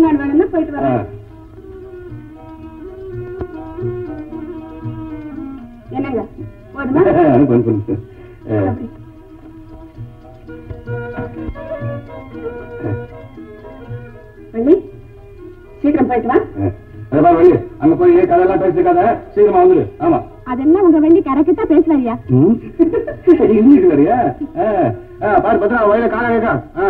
நாள் வேணும்னா போயிட்டு ஆ. வரேன் என்னங்க போதுமா அனுப்பு அனுப்பு அனுப்பு ஆ. அப்படி. வள்ளி சீக்கிரம் போயிட்டு வா ஆ. அதை பாரு வழி அங்க போய் கதையெல்லாம் பேசிக்காத சீக்கிரமா வந்துடு ஆமா அதெல்லாம் உங்க வள்ளி கரெக்டா தான் பேசுறாரியா ம். இங்கிலீஷ் வேறையா ஆ. ஆ, பாரு பத்திரா வயல காண கேட்கா ஆ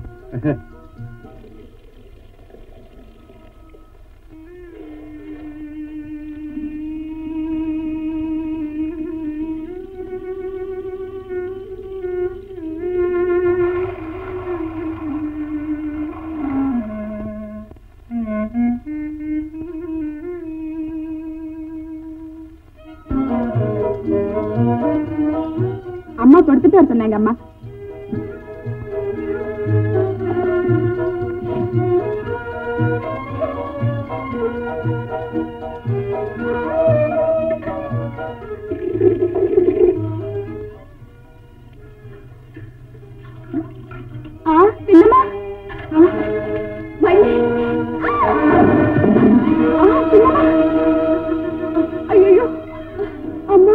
அம்மா கொடுத்துட்டு வர சொன்னாங்க அம்மா ஆ சின்னம்மா ஆ, வள்ளி ஆ, சின்னம்மா ஐயோ அம்மா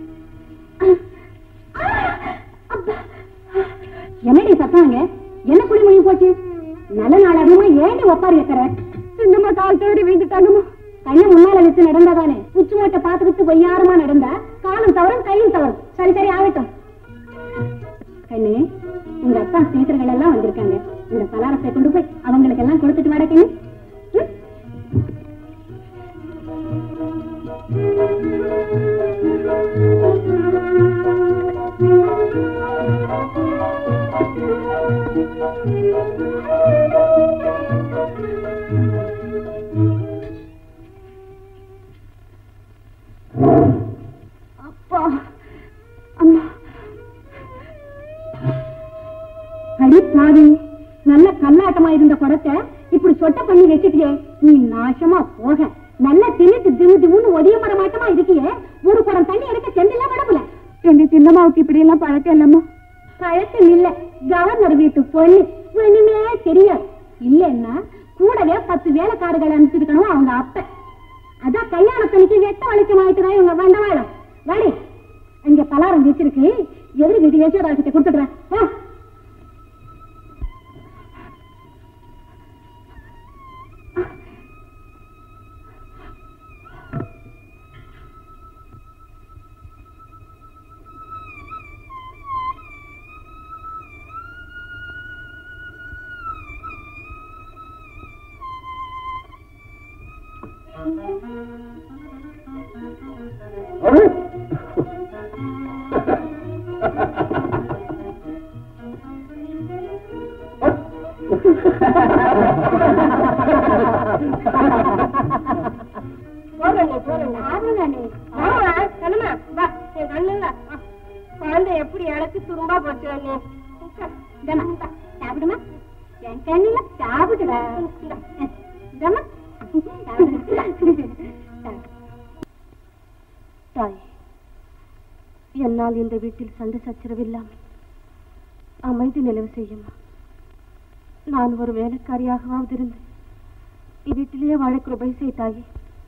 என்னடி சத்தாங்க என்ன குடி மொழி போச்சு நல்ல நாள் அதிகமா ஏண்டி ஒப்பாரி வைக்கிற சின்னம்மா கால் தவறி வீழ்ந்துட்டாங்கம்மா கையை முன்னால வச்சு நடந்தாதானே உச்சி மூட்டை பார்த்துக்கிட்டு பொய்யாரமா நடந்தா காலும் தவறும் கையும் தவறும் சரி சரி ஆகட்டும் கண்ணு உங்க அத்தா சீசர்கள் எல்லாம் வந்திருக்காங்க இந்த பலாரத்தை கொண்டு போய் அவங்களுக்கு எல்லாம் கொடுத்துட்டு வர கண்ணு ம்? அப்பா அம்மா அடி பாவி நல்ல கல்லாட்டமா இருந்த குடத்தை இப்படி சொட்ட பண்ணி வச்சுட்டியே நீ நாசமா போக நல்ல தின்னுட்டு தின்னு தின்னு ஒதிய மரமாட்டமா இருக்கியே ஒரு குடம் தண்ணி எடுக்க செந்தில விடமுல எங்க சின்னம்மாவுக்கு இப்படி எல்லாம் பழக்கம் இல்லம்மா பழக்கம் இல்ல கவர்னர் வீட்டு பொண்ணு ஒண்ணுமே தெரியாது இல்லன்னா கூடவே பத்து வேலைக்காரர்கள் அனுப்பிச்சிருக்கணும் அவங்க அப்ப அதான் கல்யாணத்தனைக்கு வெட்ட வலிக்கம் ஆயிட்டுதான் இவங்க வந்தவாளம் வாடி இங்க பலாரம் வச்சிருக்கு எதிர் வீட்டு யசோதா கிட்ட கொடுத்துடுறேன் வா அரே குழந்தை எப்படி இழக்கு துரும்பா போச்சு அண்ணே சாப்பிடுமா என் கண்ணில சாப்பிடுடா இந்தாம்மா. தாய் என்னால் இந்த வீட்டில் சண்டை சச்சரவில்லாமல் அமைதி நிலவு செய்யுமா நான் ஒரு வேலைக்காரியாகவாவது இருந்து இவ்வீட்டிலேயே வாழ கிருபை செய் தாயே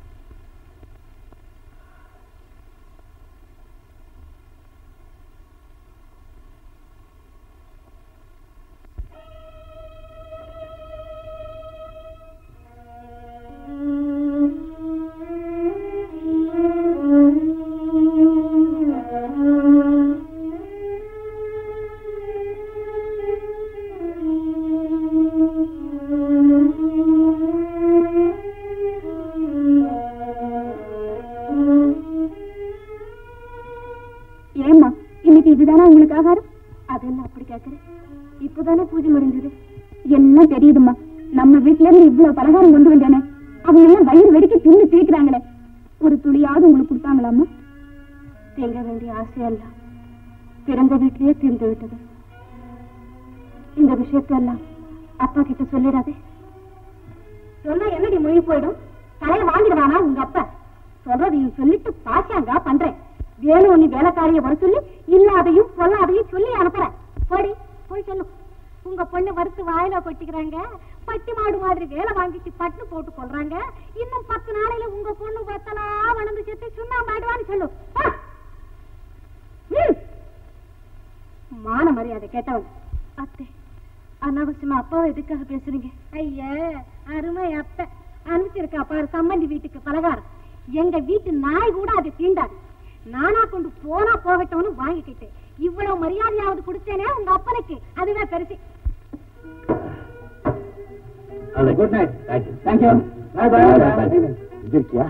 ஏம்மா இன்னைக்கு இதுதானே உங்களுக்கு ஆகாரம் அது என்ன அப்படி கேட்கிறேன் இப்போதானே பூஜை முடிஞ்சது எல்லாம் தெரியுதும்மா நம்ம வீட்ல இருந்து இவ்வளவு பலகாரம் கொண்டு வந்தேனே அவங்க எல்லாம் வயிறு வெடிக்க தின்னு தீக்குறாங்களே ஒரு துளியாவது உங்களுக்கு கொடுத்தாங்களாம்மா தேங்க வேண்டிய ஆசையெல்லாம் பிறந்த வீட்டிலேயே தீர்ந்து விட்டது இந்த விஷயத்தையெல்லாம் அப்பா கிட்ட சொல்லிடாதே சொன்னா என்னடி மொழி போயிடும் தலையை வாங்கிடுவானா உங்க அப்பா சொல்றதையும் சொல்லிட்டு பாச்சாங்க பண்றேன் வேணும் நீ வேலைக்காரிய வர சொல்லி இல்லாதையும் பொல்லாதையும் சொல்லி அனுப்புறேன் போடி போய் சொல்லு உங்க பொண்ணு வறுத்து வாயில கொட்டிக்கிறாங்க பட்டி மாடு மாதிரி வேலை வாங்கிட்டு பட்டு போட்டு கொள்றாங்க இன்னும் பத்து நாளையில உங்க பொண்ணு பத்தலா வளர்ந்து செத்து சுண்ணாம்பாடுவான்னு சொல்லு போ. ம். மான மரியாதை கேட்டவன் அத்தை அனாவசியமா அப்பாவை எதுக்காக பேசுறீங்க ஐய அருமை அத்தை அனுப்பிச்சிருக்கா பாரு சம்மந்தி வீட்டுக்கு பலகாரம் எங்க வீட்டு நாய் கூட அது தீண்டாது நானா கொண்டு போனா போகட்டும்னு வாங்கிக்கிட்டேன் இவ்வளவு மரியாதையாவது கொடுத்தேனே உங்க அப்பனுக்கு அதுவே பெருசு good night thank you bye bye இது இருக்கியா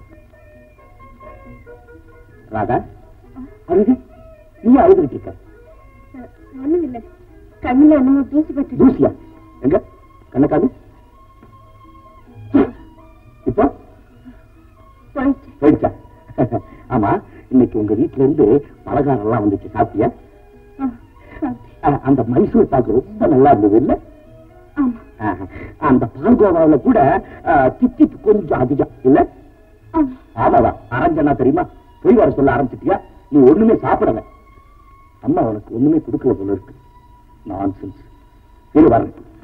ராதா அருகு நீ அழுதுகிட்டு இருக்க ஒண்ணும் இல்ல கண்ணுல என்னமோ தூசி பட்டு தூசியா எங்க கண்ணக்காது இப்போ போயிடுச்சு போயிடுச்சா ஆமா இன்னைக்கு உங்க வீட்ல இருந்து பலகாரம் எல்லாம் வந்துச்சு சாப்பிட்டியா ஆ, சாப்பிட்டேன். அஹ், அந்த மைசூர் பாக்கு ரொம்ப நல்லா இருந்தது இல்ல ஆமா ஆஹ், அந்த பால்கோவாவில கூட அஹ், தித்திப்பு கொஞ்சம் அதிகம் இல்ல ஆமா ஆமாவா அரஞ்சனா தெரியுமா போய் வர சொல்ல ஆரம்பிச்சிட்டியா நீ ஒண்ணுமே சாப்பிடல அம்மா உனக்கு ஒண்ணுமே கொடுக்கல போல இருக்கு நான்சென்ஸ் இரு வரேன்